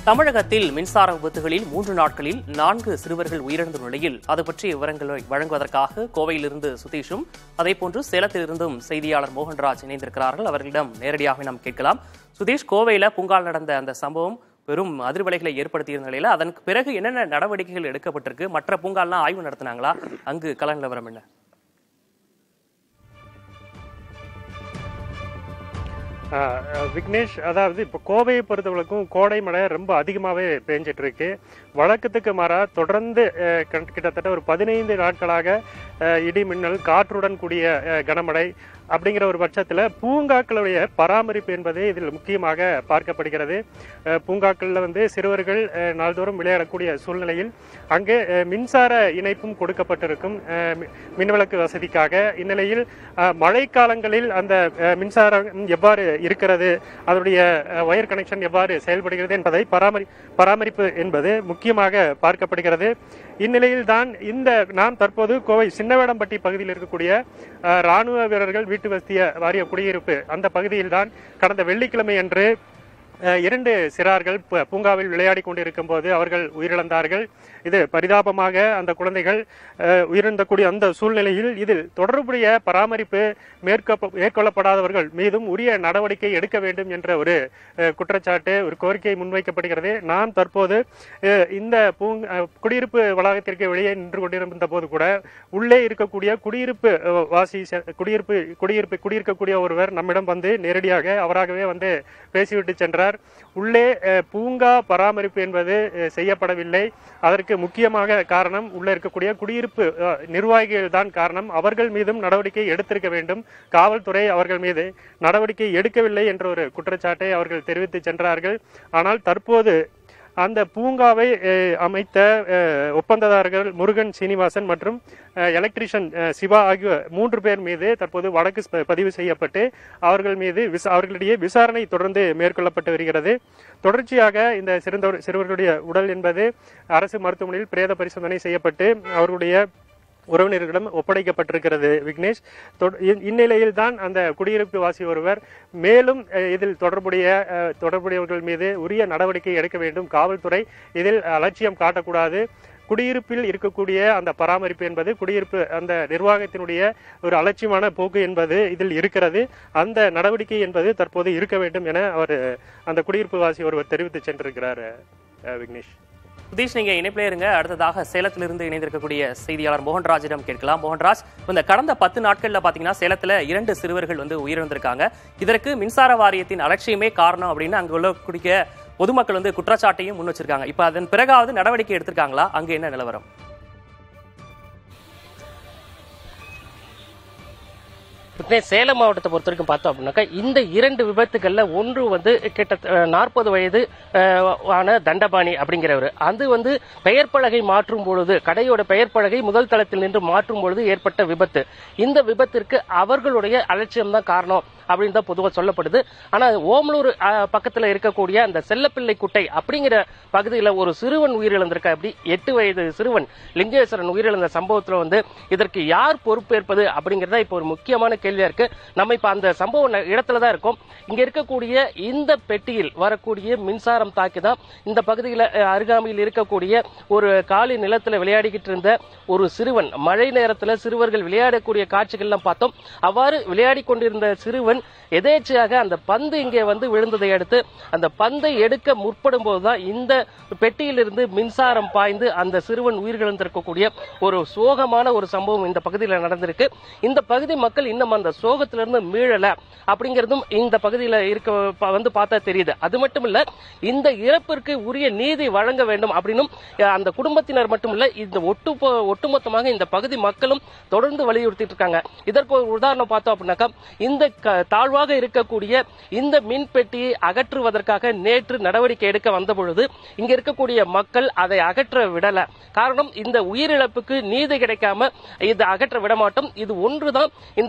தமிழகத்தில் மின்சார விபத்துகளில் மூன்று நாட்களில் நான்கு சிறுவர்கள் உயிரிழந்த நிலையில் அது பற்றிய விவரங்களை வழங்குவதற்காக கோவையிலிருந்து சுதீஷும் அதேபோன்று சேலத்திலிருந்தும் செய்தியாளர் மோகன்ராஜ் இணைந்திருக்கிறார்கள் அவர்களிடம் நேரடியாக நாம் கேட்கலாம் சுதீஷ் கோவையில பூங்கால் நடந்த அந்த சம்பவம் பெரும் அதிர்வலைகளை ஏற்படுத்தியிருந்த நிலையில அதற்கு பிறகு என்னென்ன நடவடிக்கைகள் எடுக்கப்பட்டிருக்கு மற்ற பூங்கால்லாம் ஆய்வு நடத்தினாங்களா அங்கு கள நிலவரம் என்ன ஆஹ் அஹ் விக்னேஷ் அதாவது இப்போ கோவையை பொறுத்தவரைக்கும் கோடை மழை ரொம்ப அதிகமாகவே பேஞ்சிட்டு இருக்கு வழக்கத்துக்கு மாறா தொடர்ந்து அஹ், கிட்ட- கிட்டத்தட்ட ஒரு பதினைந்து நாட்களாக அஹ், இடி மின்னல் காற்றுடன் கூடிய அஹ், கனமழை அப்படிங்கிற ஒரு பட்சத்தில் பூங்காக்களுடைய பராமரிப்பு என்பது இதில் முக்கியமாக பார்க்கப்படுகிறது அஹ், பூங்காக்களில் வந்து சிறுவர்கள் அஹ், நாள்தோறும் விளையாடக்கூடிய சூழ்நிலையில் அங்கே அஹ், மின்சார இணைப்பும் கொடுக்கப்பட்டிருக்கும் அஹ், மி- மின்விளக்கு வசதிக்காக இந்நிலையில் அஹ், மழைக்காலங்களில் அந்த அஹ், மின்சாரம் எவ்வாறு இருக்கிறது அதனுடைய அஹ், ஒயர் கனெக்ஷன் எவ்வாறு செயல்படுகிறது என்பதை பராமரி பராமரிப்பு என்பது முக்கியமாக பார்க்கப்படுகிறது இந்நிலையில் தான் இந்த நாம் தற்போது கோவை சின்னவேடம்பட்டி பகுதியில் இருக்கக்கூடிய அஹ், ராணுவ வீரர்கள் வீட்டு வசதிய வாரிய குடியிருப்பு அந்த பகுதியில் தான் கடந்த வெள்ளிக்கிழமை அன்று அஹ், இரண்டு சிறார்கள் பு- பூங்காவில் விளையாடி கொண்டிருக்கும் போது அவர்கள் உயிரிழந்தார்கள் இது பரிதாபமாக அந்த குழந்தைகள் அஹ், உயிரிழந்தக்கூடிய அந்த சூழ்நிலையில் இதில் தொடர்புடைய பராமரிப்பு மேற்கொ- மேற்கொள்ளப்படாதவர்கள் மீதும் உரிய நடவடிக்கை எடுக்க வேண்டும் என்ற ஒரு அஹ், குற்றச்சாட்டு ஒரு கோரிக்கை முன்வைக்கப்படுகிறது நாம் தற்போது அஹ், இந்த பூங் அஹ், குடியிருப்பு வளாகத்திற்கு வெளியே நின்று கொண்டிருந்த போது கூட உள்ளே இருக்கக்கூடிய குடியிருப்பு அஹ், வாசி செ- குடியிருப்பு குடியிருப்பு குடியிருக்கக்கூடிய ஒருவர் நம்மிடம் வந்து நேரடியாக அவராகவே வந்து பேசிவிட்டு சென்றார் உள்ளே அஹ், பூங்கா பராமரிப்பு என்பது அஹ், செய்யப்படவில்லை அதற்கு முக்கியமாக காரணம் உள்ள இருக்கக்கூடிய குடியிருப்பு அஹ், நிர்வாகிகள் தான் காரணம் அவர்கள் மீதும் நடவடிக்கை எடுத்திருக்க வேண்டும் காவல்துறை அவர்கள் மீது நடவடிக்கை எடுக்கவில்லை என்ற ஒரு குற்றச்சாட்டை அவர்கள் தெரிவித்து சென்றார்கள் ஆனால் தற்போது அந்த பூங்காவை அஹ், அமைத்த அஹ், ஒப்பந்ததாரர்கள் முருகன் சீனிவாசன் மற்றும் அஹ், எலக்ட்ரீஷியன் அஹ், சிவா ஆகிய மூன்று பேர் மீது தற்போது வழக்கு ப- பதிவு செய்யப்பட்டு அவர்கள் மீது விச- அவர்களிடையே விசாரணை தொடர்ந்து மேற்கொள்ளப்பட்டு வருகிறது தொடர்ச்சியாக இந்த சிறந்தவர் சிறுவர்களுடைய உடல் என்பது அரசு மருத்துவமனையில் பிரேத பரிசோதனை செய்யப்பட்டு அவர்களுடைய உறவினர்களிடம் ஒப்படைக்கப்பட்டிருக்கிறது விக்னேஷ் தொட- இந்- இந்நிலையில் தான் அந்த குடியிருப்பு வாசி ஒருவர் மேலும் அஹ், இதில் தொடர்புடைய அஹ், தொடர்புடையவர்கள் மீது உரிய நடவடிக்கை எடுக்க வேண்டும் காவல்துறை இதில் அலட்சியம் காட்டக்கூடாது குடியிருப்பில் இருக்கக்கூடிய அந்த பராமரிப்பு என்பது குடியிருப்பு அந்த நிர்வாகத்தினுடைய ஒரு அலட்சியமான போக்கு என்பது இதில் இருக்கிறது அந்த நடவடிக்கை என்பது தற்போது இருக்க வேண்டும் என அவர் அந்த குடியிருப்பு வாசி ஒருவர் தெரிவித்து சென்றிருக்கிறார் அஹ், விக்னேஷ் சுதீஷ் நீங்க இணைப்பிலே இருங்க அடுத்ததாக சேலத்திலிருந்து இணைந்திருக்கக்கூடிய செய்தியாளர் மோகன்ராஜிடம் கேட்கலாம் மோகன்ராஜ் இந்த கடந்த பத்து நாட்கள்ல பாத்தீங்கன்னா சேலத்துல இரண்டு சிறுவர்கள் வந்து உயிரிழந்திருக்காங்க இதற்கு மின்சார வாரியத்தின் அலட்சியமே காரணம் அப்படின்னு அங்க உள்ளக்கூடிய பொதுமக்கள் வந்து குற்றச்சாட்டையும் முன் வச்சிருக்காங்க இப்ப அதன் பிறகாவது நடவடிக்கை எடுத்திருக்காங்களா அங்க என்ன நிலவரம் விக்னேஷ் சேலம் மாவட்டத்தை பொறுத்த வரைக்கும் பார்த்தோம் அப்படின்னாக்கா இந்த இரண்டு விபத்துகள்ல ஒன்று வந்து கிட்ட நாற்பது வயது அஹ், ஆன தண்டபாணி அப்படிங்கிறவர் அது வந்து பெயர் பலகை மாற்றும் பொழுது கடையோட பெயர் பலகை முதல் தளத்தில் நின்று மாற்றும் பொழுது ஏற்பட்ட விபத்து இந்த விபத்திற்கு அவர்களுடைய அலட்சியம் தான் காரணம் அப்படின்னு தான் பொதுவாக சொல்லப்படுது ஆனா ஓமலூர் அஹ், பக்கத்துல இருக்கக்கூடிய அந்த செல்லப்பிள்ளை குட்டை அப்படிங்கிற பகுதியில் ஒரு சிறுவன் உயிரிழந்திருக்க அப்படி எட்டு வயது சிறுவன் லிங்கேஸ்வரன் உயிரிழந்த சம்பவத்துல வந்து இதற்கு யார் பொறுப்பேற்பது அப்படிங்கறத இப்போ ஒரு முக்கியமான கேள்வியா இருக்கு நம்ம இப்ப அந்த சம்பவ ந- இடத்துல தான் இருக்கோம் இங்க இருக்கக்கூடிய இந்த பெட்டியில் வரக்கூடிய மின்சாரம் தாக்கி தான் இந்த பகுதியில் அருகாமையில் இருக்கக்கூடிய ஒரு காலி நிலத்துல விளையாடிக்கிட்டு இருந்த ஒரு சிறுவன் மழை நேரத்துல சிறுவர்கள் விளையாடக்கூடிய காட்சிகள்லாம் பார்த்தோம் அவ்வாறு விளையாடி கொண்டிருந்த சிறுவன் எதேச்சையாக அந்த பந்து இங்கே வந்து விழுந்ததை அடுத்து அந்த பந்தை எடுக்க முற்படும் போதுதான் இந்த பெட்டியிலிருந்து மின்சாரம் பாய்ந்து அந்த சிறுவன் உயிரிழந்திருக்கக்கூடிய ஒரு சோகமான ஒரு சம்பவம் இந்த பகுதியில் நடந்திருக்கு இந்த பகுதி மக்கள் இன்னும் அந்த சோகத்திலிருந்து மீளல அப்படிங்கிறதும் இந்த பகுதியில் இருக்க ப- வந்து பார்த்தா தெரியுது அது மட்டும் இல்ல இந்த இறப்பிற்கு உரிய நீதி வழங்க வேண்டும் அப்படின்னும் அஹ், அந்த குடும்பத்தினர் மட்டும் இல்ல இந்த ஒட்டு ஒட்டுமொத்தமாக இந்த பகுதி மக்களும் தொடர்ந்து வலியுறுத்திட்டு இருக்காங்க இதற்கு ஒரு உதாரணம் பார்த்தோம் அப்படின்னாக்கா இந்த க- தாழ்வாக இருக்கக்கூடிய இந்த மின் பெட்டியை அகற்றுவதற்காக நேற்று நடவடிக்கை எடுக்க வந்த பொழுது இங்க இருக்கக்கூடிய மக்கள் அதை அகற்ற விடல காரணம் இந்த உயிரிழப்புக்கு நீதி கிடைக்காம இது அகற்ற விட மாட்டோம் இது ஒன்றுதான் இந்த பகுதியில்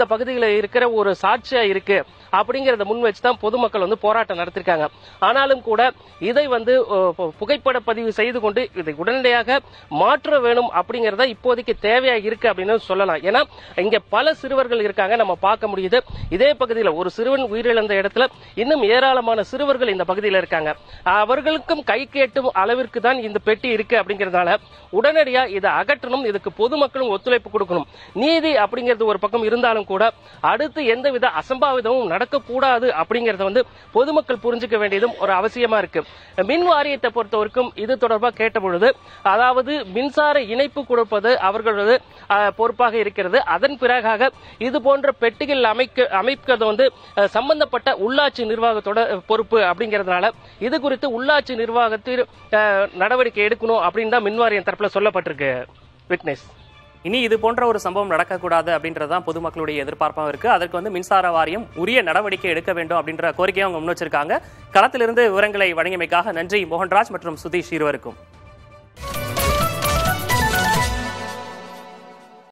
இருக்கிற ஒரு சாட்சியா இருக்கு அப்படிங்கறத முன் வச்சு தான் பொதுமக்கள் வந்து போராட்டம் நடத்திருக்காங்க ஆனாலும் கூட இதை வந்து அஹ், பு- புகைப்பட பதிவு செய்து கொண்டு இதை உடனடியாக மாற்ற வேணும் அப்படிங்கறத இப்போதைக்கு தேவையா இருக்கு அப்படின்னு சொல்லலாம் ஏன்னா இங்க பல சிறுவர்கள் இருக்காங்க நம்ம பார்க்க முடியுது இதே பகுதியில் ஒரு சிறுவன் உயிரிழந்த இடத்துல இன்னும் ஏராளமான சிறுவர்கள் இந்த பகுதியில் இருக்காங்க அவர்களுக்கும் கை கேட்டும் அளவிற்கு தான் இந்த பெட்டி இருக்கு அப்படிங்கறதுனால உடனடியா இதை அகற்றணும் இதுக்கு பொதுமக்களும் ஒத்துழைப்பு கொடுக்கணும் நீதி அப்படிங்கிறது ஒரு பக்கம் இருந்தாலும் கூட அடுத்து எந்தவித அசம்பாவிதமும் நடக்கக்கூடாது அப்படிங்கறத வந்து பொதுமக்கள் புரிஞ்சுக்க வேண்டியதும் ஒரு அவசியமா இருக்கு மின் வாரியத்தை பொறுத்த வரைக்கும் இது தொடர்பாக கேட்ட பொழுது அதாவது மின்சார இணைப்பு கொடுப்பது அவர்களது அஹ், பொறுப்பாக இருக்கிறது அதன் பிறகாக இது போன்ற பெட்டிகள் அமைக்க அமைக்கிறது வந்து அஹ், சம்பந்தப்பட்ட உள்ளாட்சி நிர்வாகத்தோட அஹ், பொறுப்பு அப்படிங்கறதுனால இது குறித்து உள்ளாட்சி நிர்வாகத்தில் அஹ், நடவடிக்கை எடுக்கணும் அப்படின்னு தான் மின்வாரியம் தரப்புல சொல்லப்பட்டிருக்கு விக்னேஷ் இனி இது போன்ற ஒரு சம்பவம் நடக்கக்கூடாது அப்படின்றதுதான் பொதுமக்களுடைய எதிர்பார்ப்பாக இருக்கு அதற்கு வந்து மின்சார வாரியம் உரிய நடவடிக்கை எடுக்க வேண்டும் அப்படின்ற கோரிக்கையை அவங்க முன் வச்சிருக்காங்க களத்திலிருந்து விவரங்களை வழங்கியமைக்காக நன்றி மோகன்ராஜ் மற்றும் சுதீஷ் இருவருக்கும்